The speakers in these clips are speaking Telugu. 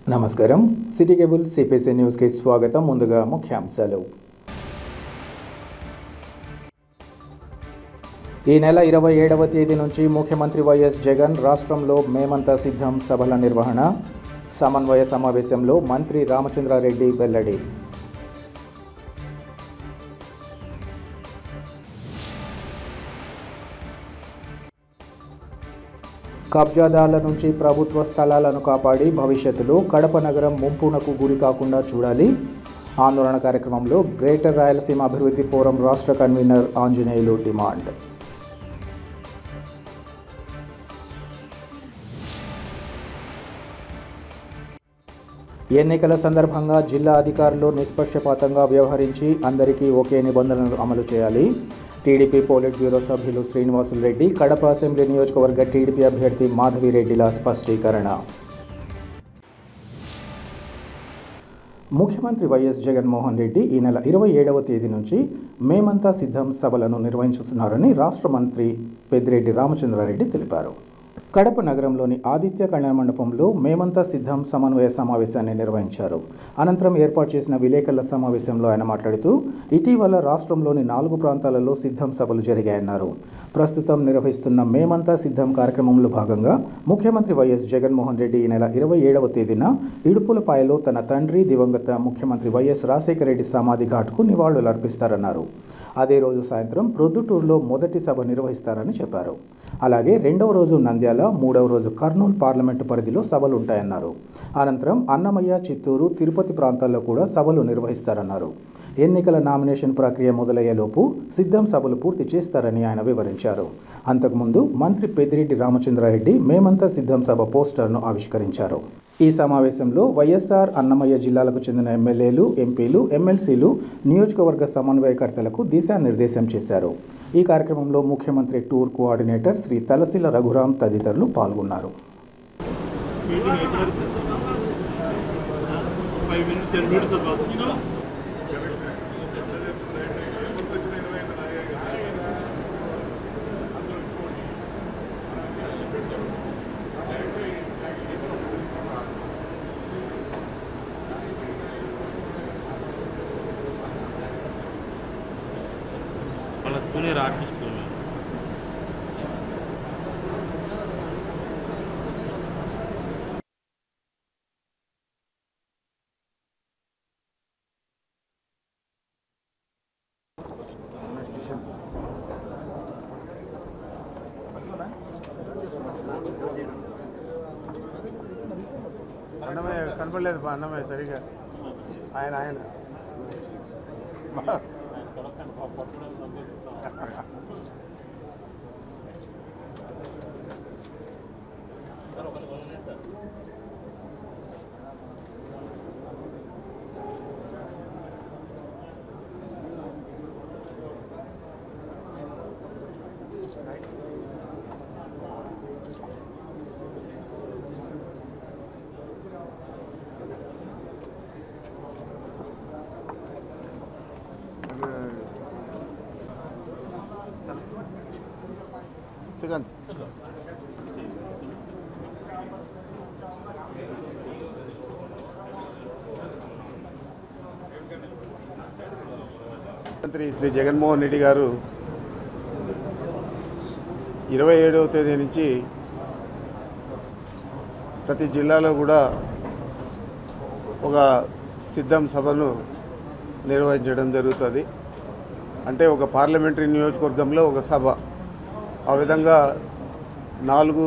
నమస్కారం సిటీ కేబుల్ సిపిసి న్యూస్కి స్వాగతం ముందుగా ముఖ్యాంశాలు ఈ నెల ఇరవై ఏడవ తేదీ నుంచి ముఖ్యమంత్రి వైఎస్ జగన్ రాష్ట్రంలో మేమంతా సిద్ధం సభల నిర్వహణ సమన్వయ సమావేశంలో మంత్రి రామచంద్రారెడ్డి వెల్లడి కబ్జాదారుల నుంచి ప్రభుత్వ స్థలాలను కాపాడి భవిష్యత్తులో కడప నగరం ముంపునకు గురి కాకుండా చూడాలి ఆందోళన కార్యక్రమంలో గ్రేటర్ రాయలసీమ అభివృద్ధి ఫోరం రాష్ట్ర కన్వీనర్ ఆంజనేయులు డిమాండ్ ఎన్నికల సందర్భంగా జిల్లా అధికారులు నిష్పక్షపాతంగా వ్యవహరించి అందరికీ ఒకే నిబంధనలు అమలు చేయాలి టీడీపీ పోలిట్ బ్యూరో సభ్యులు శ్రీనివాసులు రెడ్డి కడప అసెంబ్లీ నియోజకవర్గ టీడీపీ అభ్యర్థి మాధవిరెడ్డిల స్పష్టీకరణ ముఖ్యమంత్రి వైఎస్ జగన్మోహన్ రెడ్డి ఈ నెల ఇరవై ఏడవ తేదీ నుంచి మేమంతా సిద్ధం సభలను నిర్వహించుతున్నారని రాష్ట్ర మంత్రి పెద్దిరెడ్డి రామచంద్రారెడ్డి తెలిపారు కడప నగరంలోని ఆదిత్య కళ్యాణ మండపంలో మేమంతా సిద్ధం సమన్వయ సమావేశాన్ని నిర్వహించారు అనంతరం ఏర్పాటు చేసిన విలేకరుల సమావేశంలో ఆయన మాట్లాడుతూ ఇటీవల రాష్ట్రంలోని నాలుగు ప్రాంతాలలో సిద్ధం సభలు జరిగాయన్నారు ప్రస్తుతం నిర్వహిస్తున్న మేమంతా సిద్ధం కార్యక్రమంలో భాగంగా ముఖ్యమంత్రి వైఎస్ జగన్మోహన్ రెడ్డి ఈ నెల ఇరవై ఏడవ తేదీన ఇడుపులపాయలో తన తండ్రి దివంగత ముఖ్యమంత్రి వైఎస్ రాజశేఖర రెడ్డి సమాధి ఘాట్కు నివాళులు అర్పిస్తారన్నారు అదే రోజు సాయంత్రం ప్రొద్దుటూరులో మొదటి సభ నిర్వహిస్తారని చెప్పారు అలాగే రెండవ రోజు నంద్యాల మూడవ రోజు కర్నూలు పార్లమెంటు పరిధిలో సభలు ఉంటాయన్నారు అనంతరం అన్నమయ్య చిత్తూరు తిరుపతి ప్రాంతాల్లో కూడా సభలు నిర్వహిస్తారన్నారు ఎన్నికల నామినేషన్ ప్రక్రియ మొదలయ్యేలోపు సిద్ధం సభలు పూర్తి చేస్తారని ఆయన వివరించారు అంతకుముందు మంత్రి పెద్దిరెడ్డి రామచంద్రారెడ్డి మేమంతా సిద్ధం సభ పోస్టర్ను ఆవిష్కరించారు ఈ సమావేశంలో వైఎస్ఆర్ అన్నమయ్య జిల్లాలకు చెందిన ఎమ్మెల్యేలు ఎంపీలు ఎమ్మెల్సీలు నియోజకవర్గ సమన్వయకర్తలకు దిశానిర్దేశం చేశారు ఈ కార్యక్రమంలో ముఖ్యమంత్రి టూర్ కోఆర్డినేటర్ శ్రీ తలసిల రఘురాం తదితరులు పాల్గొన్నారు meeting April five minutes, ten minutes of us, you know. వాళ్ళ జూనియర్ ఆర్టిస్టులు మేము అన్నమయ్య కనపడలేదు మా అన్నమయ్య సరిగా ఆయన ఆయన సెకండ్ మంత్రి శ్రీ జగన్మోహన్ రెడ్డి గారు ఇరవై ఏడవ తేదీ నుంచి ప్రతి జిల్లాలో కూడా ఒక సిద్ధం సభను నిర్వహించడం జరుగుతుంది అంటే ఒక పార్లమెంటరీ నియోజకవర్గంలో ఒక సభ ఆ విధంగా నాలుగు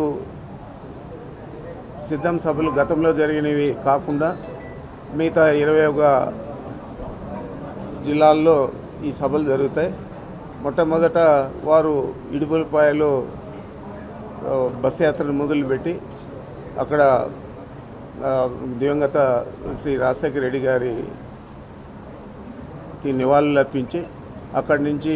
సిద్ధం సభలు గతంలో జరిగినవి కాకుండా మిగతా ఇరవై ఒక జిల్లాల్లో ఈ సభలు జరుగుతాయి మొట్టమొదట వారు ఇడుపులపాయలో ఆ, బస్ యాత్రను మొదలుపెట్టి అక్కడ ఆ, దివంగత శ్రీ రాజశేఖర రెడ్డి గారికి నివాళులు అర్పించి అక్కడి నుంచి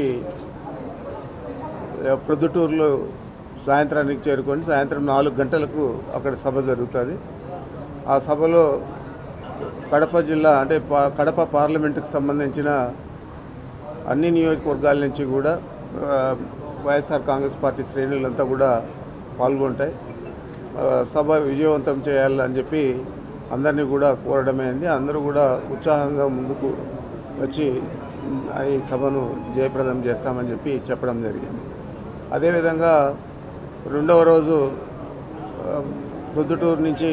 ఆ, ప్రొద్దుటూరులో సాయంత్రానికి చేరుకొని సాయంత్రం నాలుగు గంటలకు అక్కడ సభ జరుగుతుంది ఆ సభలో కడప జిల్లా అంటే పా- కడప పార్లమెంటుకు సంబంధించిన అన్ని నియోజకవర్గాల నుంచి కూడా ఆ, వైఎస్ఆర్ కాంగ్రెస్ పార్టీ శ్రేణులంతా కూడా పాల్గొంటాయి ఆ, సభ విజయవంతం చేయాలని చెప్పి అందరినీ కూడా కోరడమైంది అందరూ కూడా ఉత్సాహంగా ముందుకు వచ్చి మ్, ఈ సభను జయప్రదం చేస్తామని చెప్పి చెప్పడం జరిగింది అదేవిధంగా రెండవ రోజు ఆ, ప్రొద్దుటూరు నుంచి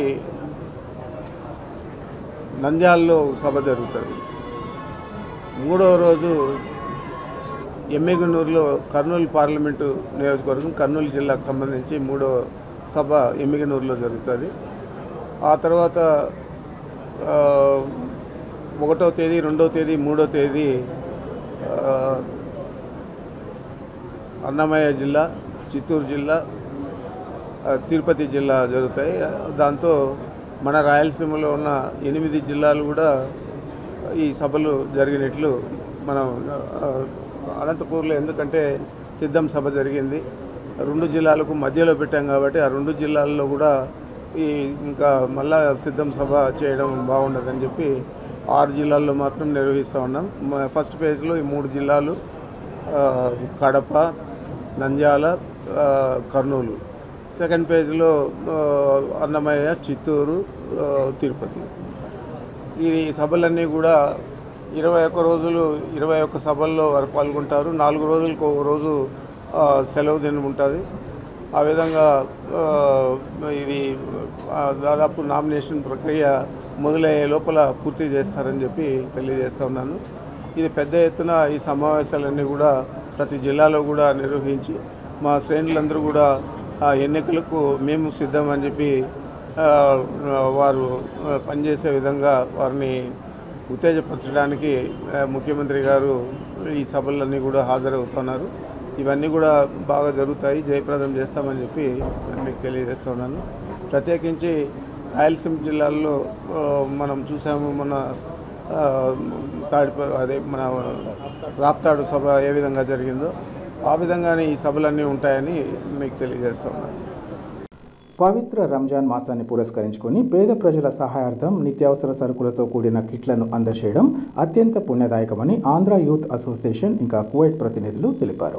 నంద్యాలలో సభ జరుగుతుంది మూడవ రోజు ఎమ్మిగనూరులో కర్నూలు పార్లమెంటు నియోజకవర్గం కర్నూలు జిల్లాకు సంబంధించి మూడో సభ ఎమ్మిగనూరులో జరుగుతుంది ఆ తర్వాత ఆ, ఒకటో తేదీ రెండో తేదీ మూడో తేదీ ఆ, అన్నమయ్య జిల్లా చిత్తూరు జిల్లా ఆ, తిరుపతి జిల్లా జరుగుతాయి దాంతో మన రాయలసీమలో ఉన్న ఎనిమిది జిల్లాలు కూడా ఈ సభలు జరిగినట్లు మనం ఆ, అనంతపూర్లో ఎందుకంటే సిద్ధం సభ జరిగింది రెండు జిల్లాలకు మధ్యలో పెట్టాం కాబట్టి ఆ రెండు జిల్లాల్లో కూడా ఈ ఇంకా మళ్ళా సిద్ధం సభ చేయడం బాగుండదని చెప్పి ఆరు జిల్లాల్లో మాత్రం నిర్వహిస్తూ ఉన్నాం మ- ఫస్ట్ ఫేజ్లో ఈ మూడు జిల్లాలు ఆ, కడప నంద్యాల ఆ, కర్నూలు సెకండ్ ఫేజ్లో ఆ, అన్నమయ్య చిత్తూరు ఆ, తిరుపతి ఈ సభలన్నీ కూడా ఇరవై ఒక్క రోజులు ఇరవై ఒక్క సభల్లో వారు పాల్గొంటారు నాలుగు రోజులకు ఒక రోజు ఆ, సెలవు దినం ఉంటుంది ఆ విధంగా ఆ, ఇది ఆ, దాదాపు నామినేషన్ ప్రక్రియ మొదలయ్యే లోపల పూర్తి చేస్తారని చెప్పి తెలియజేస్తా ఉన్నాను ఇది పెద్ద ఎత్తున ఈ సమావేశాలన్నీ కూడా ప్రతి జిల్లాలో కూడా నిర్వహించి మా శ్రేణులందరూ కూడా ఆ ఎన్నికలకు మేము సిద్ధం అని చెప్పి ఆ, వారు ఆ, పనిచేసే విధంగా వారిని ఉత్తేజపరచడానికి ఆ, ముఖ్యమంత్రి గారు ఈ సభలన్నీ కూడా హాజరవుతున్నారు ఇవన్నీ కూడా బాగా జరుగుతాయి జయప్రదం చేస్తామని చెప్పి మీకు తెలియజేస్తున్నాను ప్రత్యేకించి రాయలసీమ జిల్లాల్లో ఆ, మనం చూసాము మన ఆ, తాడిప అదే మన రాప్తాడు సభ ఏ విధంగా జరిగిందో ఆ విధంగానే ఈ సభలన్నీ ఉంటాయని మీకు తెలియజేస్తున్నాను పవిత్ర రంజాన్ మాసాన్ని పురస్కరించుకొని పేద ప్రజల సహాయార్థం నిత్యావసర సరుకులతో కూడిన కిట్లను అందజేయడం అత్యంత పుణ్యదాయకమని ఆంధ్ర యూత్ అసోసియేషన్ ఇంకా కువైట్ ప్రతినిధులు తెలిపారు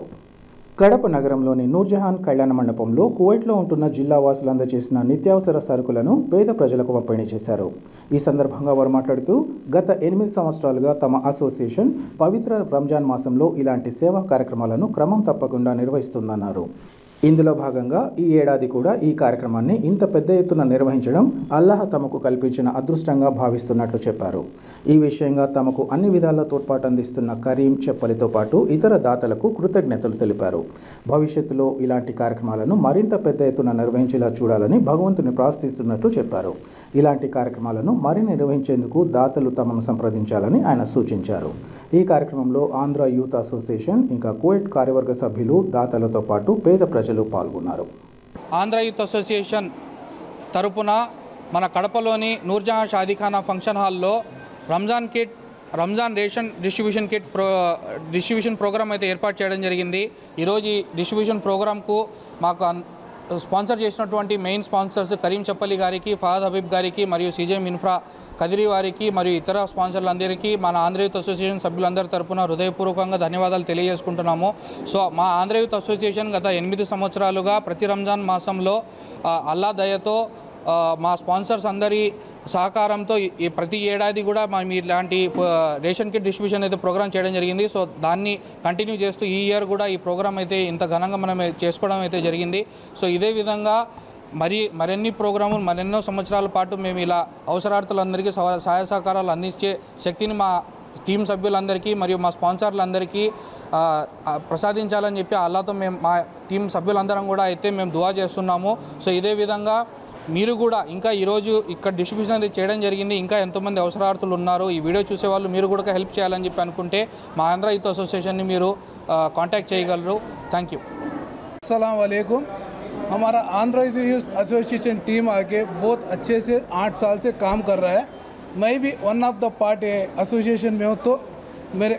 కడప నగరంలోని నూర్జహాన్ కళ్యాణ మండపంలో కువైట్లో ఉంటున్న జిల్లా వాసులు అందజేసిన నిత్యావసర సరుకులను పేద ప్రజలకు పంపిణీ చేశారు ఈ సందర్భంగా వారు మాట్లాడుతూ గత ఎనిమిది సంవత్సరాలుగా తమ అసోసియేషన్ పవిత్ర రంజాన్ మాసంలో ఇలాంటి సేవా కార్యక్రమాలను క్రమం తప్పకుండా నిర్వహిస్తుందన్నారు ఇందులో భాగంగా ఈ ఏడాది కూడా ఈ కార్యక్రమాన్ని ఇంత పెద్ద ఎత్తున నిర్వహించడం అల్లాహ్ తమకు కల్పించిన అదృష్టంగా భావిస్తున్నట్లు చెప్పారు ఈ విషయంగా తమకు అన్ని విధాల తోడ్పాటు అందిస్తున్న కరీం చెప్పలితో పాటు ఇతర దాతలకు కృతజ్ఞతలు తెలిపారు భవిష్యత్తులో ఇలాంటి కార్యక్రమాలను మరింత పెద్ద ఎత్తున నిర్వహించేలా చూడాలని భగవంతుని ప్రార్థిస్తున్నట్లు చెప్పారు ఇలాంటి కార్యక్రమాలను మరిన్ని నిర్వహించేందుకు దాతలు తమను సంప్రదించాలని ఆయన సూచించారు ఈ కార్యక్రమంలో ఆంధ్ర యూత్ అసోసియేషన్ ఇంకా కువైట్ కార్యవర్గ సభ్యులు దాతలతో పాటు పేద ప్రజలు పాల్గొన్నారు ఆంధ్ర యూత్ అసోసియేషన్ తరపున మన కడపలోని నూర్జహాన్ షాదీఖానా ఫంక్షన్ హాల్లో Ramzan kit Ramzan ration distribution kit pro distribution program అయితే ఏర్పాటు చేయడం జరిగింది ఈరోజు ఈ డిస్ట్రిబ్యూషన్ ప్రోగ్రామ్కు మాకు అన్- స్పాన్సర్ చేసినటువంటి మెయిన్ స్పాన్సర్స్ కరీం చెప్పలి గారికి ఫహద్ హబీబ్ గారికి మరియు సీజేఎం ఇన్ఫ్రా కదిరి వారికి మరియు ఇతర స్పాన్సర్లందరికీ మన ఆంధ్ర యూత్ అసోసియేషన్ సభ్యులందరి తరపున హృదయపూర్వకంగా ధన్యవాదాలు తెలియజేసుకుంటున్నాము సో మా ఆంధ్ర యూత్ అసోసియేషన్ గత ఎనిమిది సంవత్సరాలుగా ప్రతి రంజాన్ మాసంలో ఆ, అల్లా దయతో ఆ, మా స్పాన్సర్స్ అందరి సహకారంతో ఈ- ఈ ప్రతి ఏడాది కూడా మేము ఇలాంటి ఆ, రేషన్ కిట్ డిస్ట్రిబ్యూషన్ అయితే ప్రోగ్రామ్ చేయడం జరిగింది సో దాన్ని కంటిన్యూ చేస్తూ ఈ ఇయర్ కూడా ఈ ప్రోగ్రామ్ అయితే ఇంత ఘనంగా మనం చేసుకోవడం అయితే జరిగింది సో ఇదే విధంగా మరి మరిన్ని ప్రోగ్రాములు మరెన్నో సంవత్సరాల పాటు మేము ఇలా అవసరార్థులందరికీ సహ- సహాయ సహకారాలు అందించే శక్తిని మా టీం సభ్యులందరికీ మరియు మా స్పాన్సర్లందరికీ ఆ, ఆ, ప్రసాదించాలని చెప్పి అల్లాతో మేము మా టీం సభ్యులందరం కూడా అయితే మేము దువా చేస్తున్నాము సో ఇదే విధంగా మీరు కూడా ఇంకా ఈరోజు ఇక్కడ డిస్ట్రిబ్యూషన్ అనేది చేయడం జరిగింది ఇంకా ఎంతోమంది అవసరార్థులు ఉన్నారు ఈ వీడియో చూసే వాళ్ళు మీరు కూడా హెల్ప్ చేయాలని చెప్పి అనుకుంటే మా ఆంధ్ర యూత్ అసోసియేషన్ని మీరు కాంటాక్ట్ చేయగలరు థ్యాంక్ యూ अस्सलाम वालेकुम हमारा आंध्र यूथ एसोसिएशन टीम आके बहुत अच्छे से आठ साल से काम कर रहा है मैं भी one of the part association में हूँ तो मेरे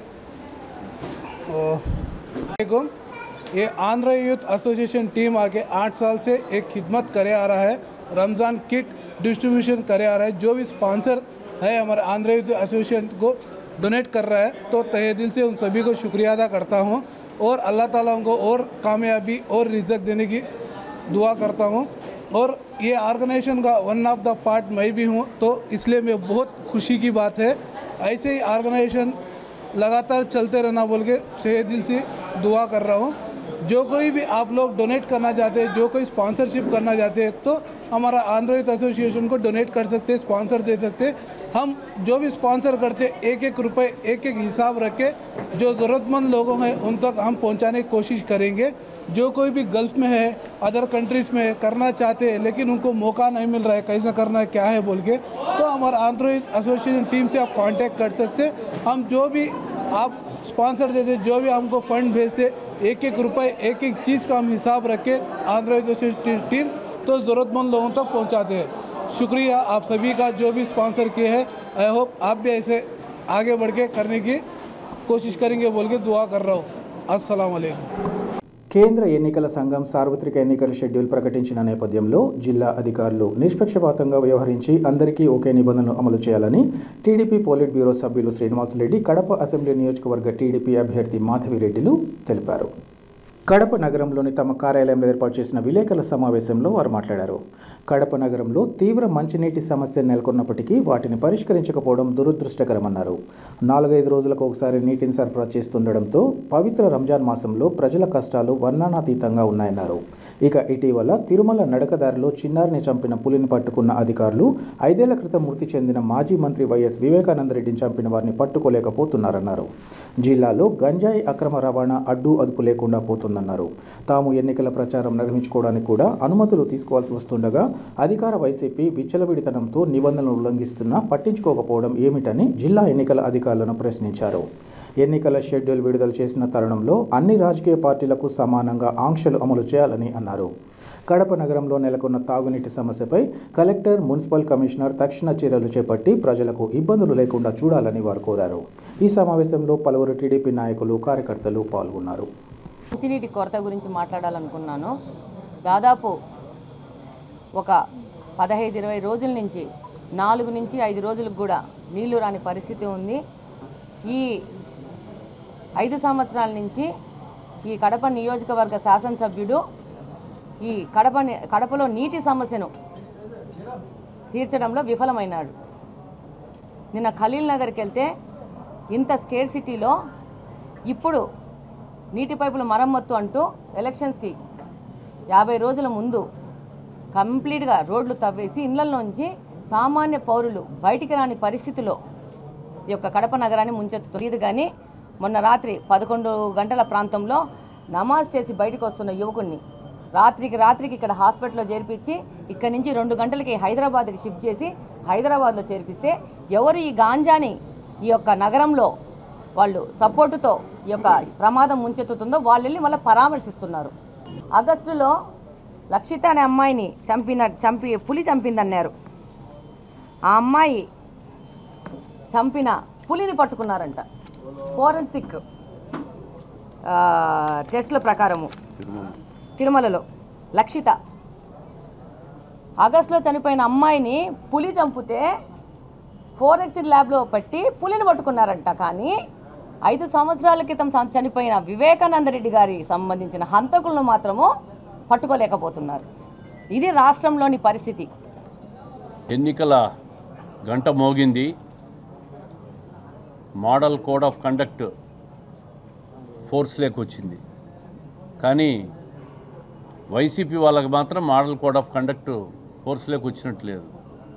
वालेकुम ये आंध्र यूथ एसोसिएशन टीम आके आठ साल से एक खिदमत करे आ रहा है रमज़ान किट डिस्ट्रीब्यूशन करे आ रहा है जो भी स्पॉन्सर है हमारे आंध्र यूथ एसोसिएशन को डोनेट कर रहा है तो तहे दिल से उन सभी को शुक्रिया अदा करता हूँ और अल्लाह ताला उनको और कामयाबी और रिजक देने की दुआ करता हूँ और ये ऑर्गेनाइजेशन का वन ऑफ द पार्ट मैं भी हूँ तो इसलिए मैं बहुत खुशी की बात है ऐसे ही ऑर्गेनाइजेशन लगातार चलते रहना बोल के तहे दिल से दुआ कर रहा हूँ जो कोई भी आप लोग डोनेट करना चाहते हैं जो कोई स्पॉन्सरशिप करना चाहते हैं तो हमारा आंध्र यूथ एसोसिएशन को डोनेट कर सकते हैं स्पॉन्सर दे सकते हैं हम जो भी स्पॉन्सर करते हैं एक एक रुपए एक एक हिसाब रख के जो ज़रूरतमंद लोगों हैं उन तक हम पहुंचाने की कोशिश करेंगे जो कोई भी गल्फ में है अदर कंट्रीज़ में है, करना चाहते हैं लेकिन उनको मौका नहीं मिल रहा है कैसा करना है क्या है बोल के तो हमारा आंध्र यूथ एसोसिएशन टीम से आप कांटेक्ट कर सकते हैं हम जो भी आप स्पॉन्सर देते जो भी हमको फंड भेजते एक एक रुपए एक एक चीज़ का हम हिसाब रख के आंध्र यूथ एसोसिएशन टीम तो ज़रूरतमंद लोगों तक पहुंचाते हैं शुक्रिया आप सभी का जो भी स्पॉन्सर किए हैं आई होप आप भी ऐसे आगे बढ़ के करने की कोशिश करेंगे बोल के दुआ कर रहा हूँ अस्सलाम वालेकुम కేంద్ర ఎన్నికల సంఘం సార్వత్రిక ఎన్నికల షెడ్యూల్ ప్రకటించిన నేపథ్యంలో జిల్లా అధికారులు నిష్పక్షపాతంగా వ్యవహరించి అందరికీ ఒకే నిబంధనలు అమలు చేయాలని టీడీపీ పోలిట్ బ్యూరో సభ్యులు శ్రీనివాసరెడ్డి కడప అసెంబ్లీ నియోజకవర్గ టీడీపీ అభ్యర్థి మాధవిరెడ్డిలు తెలిపారు కడప నగరంలోని తమ కార్యాలయంలో ఏర్పాటు చేసిన విలేకరుల సమావేశంలో వారు మాట్లాడారు కడప నగరంలో తీవ్ర మంచినీటి సమస్య నెలకొన్నప్పటికీ వాటిని పరిష్కరించకపోవడం దురదృష్టకరమన్నారు నాలుగైదు రోజులకు ఒకసారి నీటిని సరఫరా చేస్తుండడంతో పవిత్ర రంజాన్ మాసంలో ప్రజల కష్టాలు వర్ణనాతీతంగా ఉన్నాయన్నారు ఇక ఇటీవల తిరుమల నడకదారిలో చిన్నారిని చంపిన పులిని పట్టుకున్న అధికారులు ఐదేళ్ల క్రితం మృతి చెందిన మాజీ మంత్రి వైఎస్ వివేకానందరెడ్డిని చంపిన వారిని పట్టుకోలేకపోతున్నారన్నారు జిల్లాలో గంజాయి అక్రమ రవాణా అడ్డు అదుపు లేకుండా పోతుందన్నారు తాము ఎన్నికల ప్రచారం నిర్వహించుకోవడానికి కూడా అనుమతులు తీసుకోవాల్సి వస్తుండగా అధికార వైసీపీ విచ్చలవిడితనంతో నిబంధనలు ఉల్లంఘిస్తున్నా పట్టించుకోకపోవడం ఏమిటని జిల్లా ఎన్నికల అధికారులను ప్రశ్నించారు ఎన్నికల షెడ్యూల్ విడుదల చేసిన తరుణంలో అన్ని రాజకీయ పార్టీలకు సమానంగా ఆంక్షలు అమలు చేయాలని అన్నారు కడప నగరంలో నెలకొన్న తాగునీటి సమస్యపై కలెక్టర్ మున్సిపల్ కమిషనర్ తక్షణ చర్యలు చేపట్టి ప్రజలకు ఇబ్బందులు లేకుండా చూడాలని వారు కోరారు ఈ సమావేశంలో పలువురు టీడీపీ నాయకులు కార్యకర్తలు పాల్గొన్నారు మంచినీటి కొరత గురించి మాట్లాడాలనుకున్నాను దాదాపు ఒక పదహైదు ఇరవై రోజుల నుంచి నాలుగు నుంచి ఐదు రోజులకు కూడా నీళ్లు రాని పరిస్థితి ఉంది ఈ ఐదు సంవత్సరాల నుంచి ఈ కడప నియోజకవర్గ శాసనసభ్యుడు ఈ కడప కడపలో నీటి సమస్యను తీర్చడంలో విఫలమైనాడు నిన్న ఖలీల్ నగర్కి వెళ్తే ఇంత స్కేర్ సిటీలో ఇప్పుడు నీటి పైపుల మరమ్మత్తు అంటూ ఎలక్షన్స్కి యాభై రోజుల ముందు కంప్లీట్గా రోడ్లు తవ్వేసి ఇళ్లలోంచి సామాన్య పౌరులు బయటికి రాని పరిస్థితిలో ఈ యొక్క కడప నగరాన్ని ముంచెత్తుతుంది ఇది కానీ మొన్న రాత్రి పదకొండు గంటల ప్రాంతంలో నమాజ్ చేసి బయటకు వస్తున్న యువకుడిని రాత్రికి రాత్రికి ఇక్కడ హాస్పిటల్లో చేర్పించి ఇక్కడి నుంచి రెండు గంటలకి హైదరాబాద్కి షిఫ్ట్ చేసి హైదరాబాద్లో చేర్పిస్తే ఎవరు ఈ గాంజాని ఈ యొక్క నగరంలో వాళ్ళు సపోర్టుతో ఈ యొక్క ప్రమాదం ముంచెత్తుతుందో వాళ్ళు వెళ్ళి మళ్ళీ పరామర్శిస్తున్నారు ఆగస్టులో లక్షిత అనే అమ్మాయిని చంపిన చంపి పులి చంపిందన్నారు ఆ అమ్మాయి చంపిన పులిని పట్టుకున్నారంట ఫోరెన్సిక్ ఆ, టెస్ట్ల ప్రకారము తిరుమలలో లక్షిత ఆగస్టులో చనిపోయిన అమ్మాయిని పులి చంపితే ఫోరెన్సిక్ ల్యాబ్లో పెట్టి పులిని పట్టుకున్నారంట కానీ ఐదు సంవత్సరాల క్రితం సం- చనిపోయిన వివేకానంద రెడ్డి గారికి సంబంధించిన హంతకులను మాత్రము పట్టుకోలేకపోతున్నారు ఇది రాష్ట్రంలోని పరిస్థితి ఎన్నికల గంట మోగింది మోడల్ కోడ్ ఆఫ్ కండక్ట్ ఫోర్స్లోకి వచ్చింది కానీ వైసీపీ వాళ్ళకి మాత్రం మోడల్ కోడ్ ఆఫ్ కండక్ట్ ఫోర్స్లోకి వచ్చినట్టు లేదు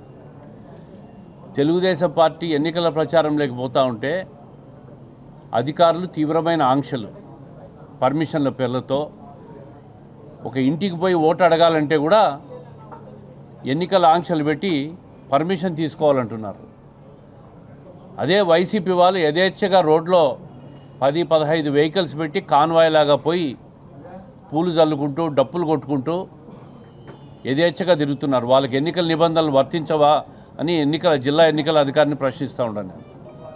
తెలుగుదేశం పార్టీ ఎన్నికల ప్రచారంలోకి పోతూ ఉంటే అధికారులు తీవ్రమైన ఆంక్షలు పర్మిషన్ల పేర్లతో ఒక ఇంటికి పోయి ఓటు అడగాలంటే కూడా ఎన్నికల ఆంక్షలు పెట్టి పర్మిషన్ తీసుకోవాలంటున్నారు అదే వైసీపీ వాళ్ళు యథేచ్ఛగా రోడ్లో పది పదహైదు వెహికల్స్ పెట్టి కాన్వాయ్ లాగా పోయి పూలు చల్లుకుంటూ డప్పులు కొట్టుకుంటూ యథేచ్ఛగా తిరుగుతున్నారు వాళ్ళకి ఎన్నికల నిబంధనలు వర్తించవా అని ఎన్నికల జిల్లా ఎన్నికల అధికారిని ప్రశ్నిస్తూ ఉన్నాను నేను.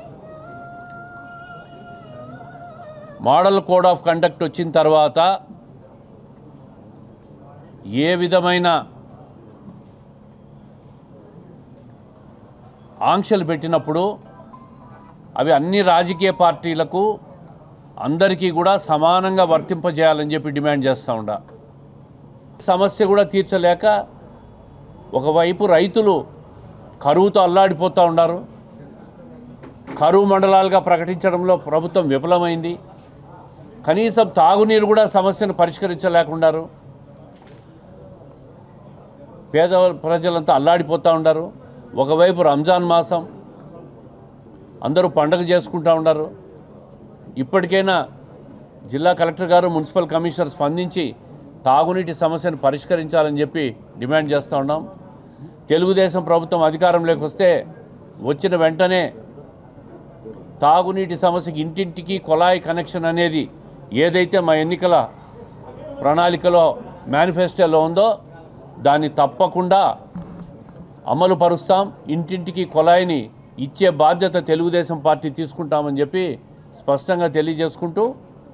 మోడల్ కోడ్ ఆఫ్ కండక్ట్ వచ్చిన తర్వాత ఏ విధమైన ఆంక్షలు పెట్టినప్పుడు అవి అన్ని రాజకీయ పార్టీలకు అందరికీ కూడా సమానంగా వర్తింపజేయాలని చెప్పి డిమాండ్ చేస్తూ ఉండ సమస్య కూడా తీర్చలేక ఒకవైపు రైతులు కరువుతో అల్లాడిపోతూ ఉన్నారు కరువు మండలాలుగా ప్రకటించడంలో ప్రభుత్వం విఫలమైంది కనీసం తాగునీరు కూడా సమస్యను పరిష్కరించలేకున్నారు పేద ప్రజలంతా అల్లాడిపోతూ ఉన్నారు ఒకవైపు రంజాన్ మాసం అందరూ పండగ చేసుకుంటూ ఉన్నారు ఇప్పటికైనా జిల్లా కలెక్టర్ గారు మున్సిపల్ కమిషనర్ స్పందించి తాగునీటి సమస్యను పరిష్కరించాలని చెప్పి డిమాండ్ చేస్తూ ఉన్నాం తెలుగుదేశం ప్రభుత్వం అధికారంలోకి వస్తే వచ్చిన వెంటనే తాగునీటి సమస్యకి ఇంటింటికి కొలాయి కనెక్షన్ అనేది ఏదైతే మా ఎన్నికల ప్రణాళికలో మేనిఫెస్టోలో ఉందో దాన్ని తప్పకుండా అమలు పరుస్తాం ఇంటింటికి కొలాయిని ఇచ్చే బాధ్యత తెలుగుదేశం పార్టీ తీసుకుంటామని చెప్పి స్పష్టంగా తెలియజేసుకుంటూ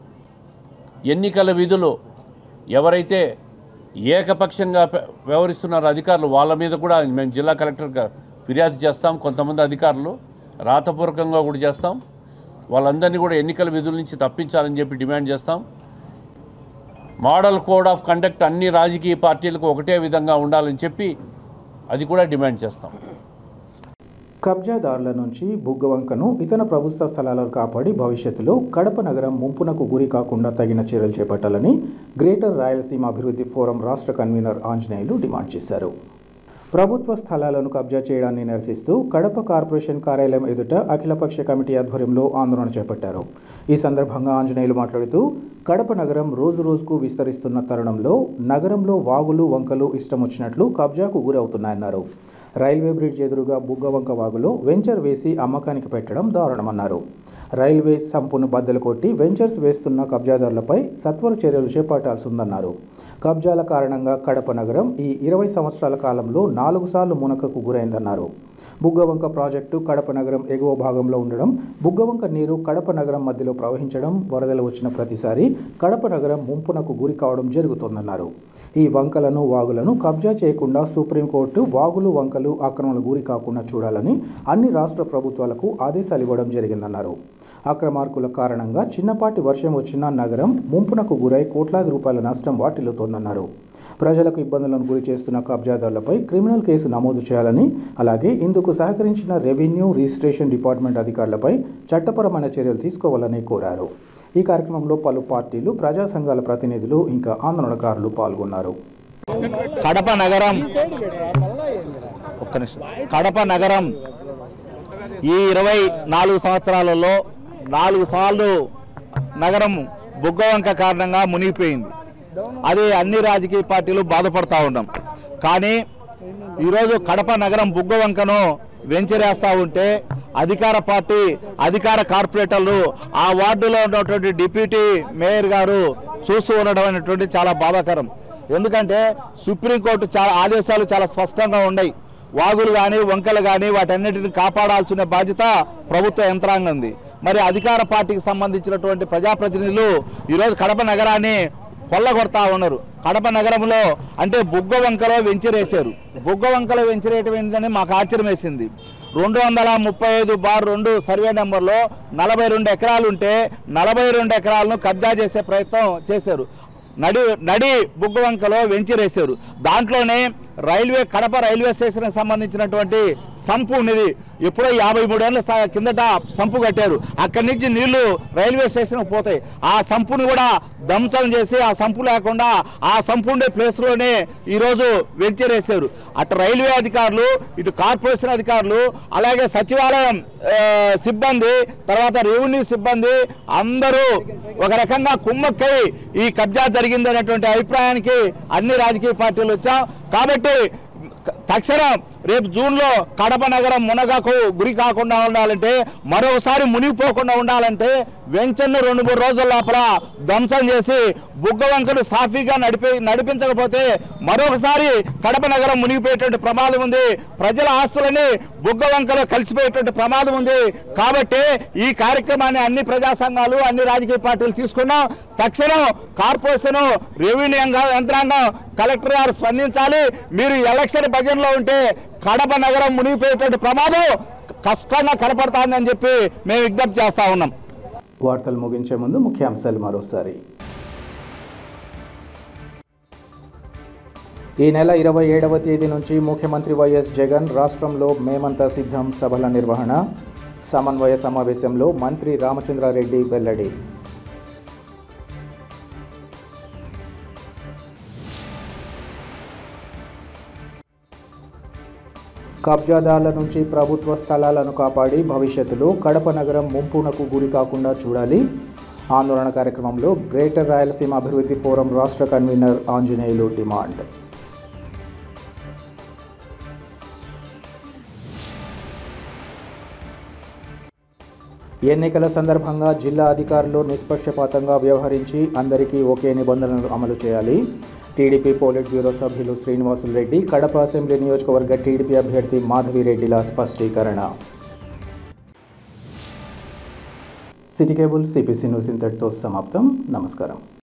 ఎన్నికల విధులు ఎవరైతే ఏకపక్షంగా పె- వ్యవహరిస్తున్నారో అధికారులు వాళ్ళ మీద కూడా మేము జిల్లా కలెక్టర్గా ఫిర్యాదు చేస్తాం కొంతమంది అధికారులు రాతపూర్వకంగా కూడా చేస్తాం వాళ్ళందరినీ కూడా ఎన్నికల విధుల నుంచి తప్పించాలని చెప్పి డిమాండ్ చేస్తాం మోడల్ కోడ్ ఆఫ్ కండక్ట్ అన్ని రాజకీయ పార్టీలకు ఒకటే విధంగా ఉండాలని చెప్పి అది కూడా డిమాండ్ చేస్తాం కబ్జాదారుల నుంచి బుగ్గవంకను ఇతర ప్రభుత్వ స్థలాలను కాపాడి భవిష్యత్తులో కడప నగరం ముంపునకు గురి కాకుండా తగిన చర్యలు చేపట్టాలని గ్రేటర్ రాయలసీమ అభివృద్ధి ఫోరం రాష్ట్ర కన్వీనర్ ఆంజనేయులు డిమాండ్ చేశారు ప్రభుత్వ స్థలాలను కబ్జా చేయడాన్ని నిరసిస్తూ కడప కార్పొరేషన్ కార్యాలయం ఎదుట అఖిలపక్ష కమిటీ ఆధ్వర్యంలో ఆందోళన చేపట్టారు ఈ సందర్భంగా ఆంజనేయులు మాట్లాడుతూ కడప నగరం రోజు రోజుకు విస్తరిస్తున్న తరుణంలో నగరంలో వాగులు వంకలు ఇష్టం వచ్చినట్లు కబ్జాకు గురవుతున్నాయన్నారు రైల్వే బ్రిడ్జ్ ఎదురుగా బుగ్గవంక వాగులో వెంచర్ వేసి అమ్మకానికి పెట్టడం దారుణమన్నారు రైల్వే సంపును బద్దలు కొట్టి వెంచర్స్ వేస్తున్న కబ్జాదారులపై సత్వర చర్యలు చేపట్టాల్సి ఉందన్నారు కబ్జాల కారణంగా కడప నగరం ఈ ఇరవై సంవత్సరాల కాలంలో నాలుగు సార్లు మునకకు గురైందన్నారు బుగ్గవంక ప్రాజెక్టు కడప నగరం ఎగువ భాగంలో ఉండడం బుగ్గవంక నీరు కడప నగరం మధ్యలో ప్రవహించడం వరదలు వచ్చిన ప్రతిసారి కడప నగరం ముంపునకు గురి కావడం జరుగుతోందన్నారు ఈ వంకలను వాగులను కబ్జా చేయకుండా సుప్రీంకోర్టు వాగులు వంకలు ఆక్రమణకు గురి కాకుండా చూడాలని అన్ని రాష్ట్ర ప్రభుత్వాలకు ఆదేశాలు ఇవ్వడం జరిగిందన్నారు అక్రమార్కుల కారణంగా చిన్నపాటి వర్షం వచ్చినా నగరం ముంపునకు గురై కోట్లాది రూపాయల నష్టం వాటిల్లుతోందన్నారు ప్రజలకు ఇబ్బందులను గురి చేస్తున్న కబ్జాదారులపై క్రిమినల్ కేసు నమోదు చేయాలని అలాగే ఇందుకు సహకరించిన రెవెన్యూ రిజిస్ట్రేషన్ డిపార్ట్మెంట్ అధికారులపై చట్టపరమైన చర్యలు తీసుకోవాలని కోరారు ఈ కార్యక్రమంలో పలు పార్టీలు ప్రజా సంఘాల ప్రతినిధులు ఇంకా ఆందోళనకారులు పాల్గొన్నారు కడప నగరం ఒక్క నిమిషం కడప నగరం ఈ ఇరవై నాలుగు సంవత్సరాలలో నాలుగు సార్లు నగరం బుగ్గవంక కారణంగా మునిగిపోయింది అది అన్ని రాజకీయ పార్టీలు బాధపడతా ఉన్నాం కానీ ఈరోజు కడప నగరం బుగ్గవంకను వెంచరేస్తా ఉంటే అధికార పార్టీ అధికార కార్పొరేటర్లు ఆ వార్డులో ఉన్నటువంటి డిప్యూటీ మేయర్ గారు చూస్తూ ఉండడం అనేటువంటి చాలా బాధాకరం ఎందుకంటే సుప్రీంకోర్టు చాలా ఆదేశాలు చాలా స్పష్టంగా ఉన్నాయి వాగులు కానీ వంకలు కానీ వాటన్నిటిని కాపాడాల్సిన బాధ్యత ప్రభుత్వ యంత్రాంగం ఉంది మరి అధికార పార్టీకి సంబంధించినటువంటి ప్రజాప్రతినిధులు ఈరోజు కడప నగరాన్ని కొల్లగొడతా ఉన్నారు కడప నగరంలో అంటే బుగ్గ వంకలో వెంచరేశారు బుగ్గ వంకలో వెంచరేయటం ఏంటని మాకు ఆశ్చర్యం వేసింది రెండు వందల ముప్పై ఐదు బార్ రెండు సర్వే నెంబర్లో నలభై రెండు ఎకరాలు ఉంటే నలభై రెండు ఎకరాలను కబ్జా చేసే ప్రయత్నం చేశారు నడి నడి బుగ్గవంకలో వెంచరేశారు దాంట్లోనే రైల్వే కడప రైల్వే స్టేషన్కి సంబంధించినటువంటి సంపు ఉన్నది ఎప్పుడో యాభై మూడేళ్ల స- కిందట సంపు కట్టారు అక్కడి నుంచి నీళ్లు రైల్వే స్టేషన్కి పోతాయి ఆ సంపుని కూడా ధ్వంసం చేసి ఆ సంపు లేకుండా ఆ సంపు ఉండే ప్లేస్లోనే ఈరోజు వెంచరేశారు అటు రైల్వే అధికారులు ఇటు కార్పొరేషన్ అధికారులు అలాగే సచివాలయం ఆ, సిబ్బంది తర్వాత రెవెన్యూ సిబ్బంది అందరూ ఒక రకంగా కుమ్మక్కై ఈ కబ్జా జరిగింది అనేటువంటి అభిప్రాయానికి అన్ని రాజకీయ పార్టీలు వచ్చాం కాబట్టి తక్షణం రేపు జూన్లో కడప నగరం మునగకు గురి కాకుండా ఉండాలంటే మరొకసారి మునిగిపోకుండా ఉండాలంటే వెంచర్ను రెండు మూడు రోజుల లోపల ధ్వంసం చేసి బుగ్గ వంకను సాఫీగా నడిపి నడిపించకపోతే మరొకసారి కడప నగరం మునిగిపోయేటువంటి ప్రమాదం ఉంది ప్రజల ఆస్తులని బుగ్గ వంకలో కలిసిపోయేటువంటి ప్రమాదం ఉంది కాబట్టి ఈ కార్యక్రమాన్ని అన్ని ప్రజా సంఘాలు అన్ని రాజకీయ పార్టీలు తీసుకున్నాం తక్షణం కార్పొరేషన్ రెవెన్యూ యంగ- యంత్రాంగం కలెక్టర్ గారు స్పందించాలి మీరు ఎలక్షన్ భజనలో ఉంటే కడప నగరం మునిగిపోయేటువంటి ప్రమాదం కష్టంగా కనపడుతుందని చెప్పి మేము విజ్ఞప్తి చేస్తా ఉన్నాం వార్తలు ముగించే ముందు ముఖ్యాంశాలు మరోసారి ఈ నెల ఇరవై ఏడవ తేదీ నుంచి ముఖ్యమంత్రి వైఎస్ జగన్ రాష్ట్రంలో మేమంతా సిద్ధం సభల నిర్వహణ సమన్వయ సమావేశంలో మంత్రి రామచంద్రారెడ్డి వెల్లడి కబ్జాదారుల నుంచి ప్రభుత్వ స్థలాలను కాపాడి భవిష్యత్తులో కడప నగరం ముంపునకు గురి కాకుండా చూడాలి ఆందోళన కార్యక్రమంలో గ్రేటర్ రాయలసీమ అభివృద్ధి ఫోరం రాష్ట్ర కన్వీనర్ ఆంజనేయులు డిమాండ్ ఎన్నికల సందర్భంగా జిల్లా అధికారులు నిష్పక్షపాతంగా వ్యవహరించి అందరికీ ఒకే నిబంధనలు అమలు చేయాలి టీడీపీ పోలిట్ బ్యూరో సభ్యులు శ్రీనివాసులు రెడ్డి కడప అసెంబ్లీ నియోజకవర్గ టీడీపీ అభ్యర్థి మాధవిరెడ్డిల స్పష్టీకరణ సిటీ కేబుల్ సిపిసి న్యూస్ ఇంతటితో సమాప్తం నమస్కారం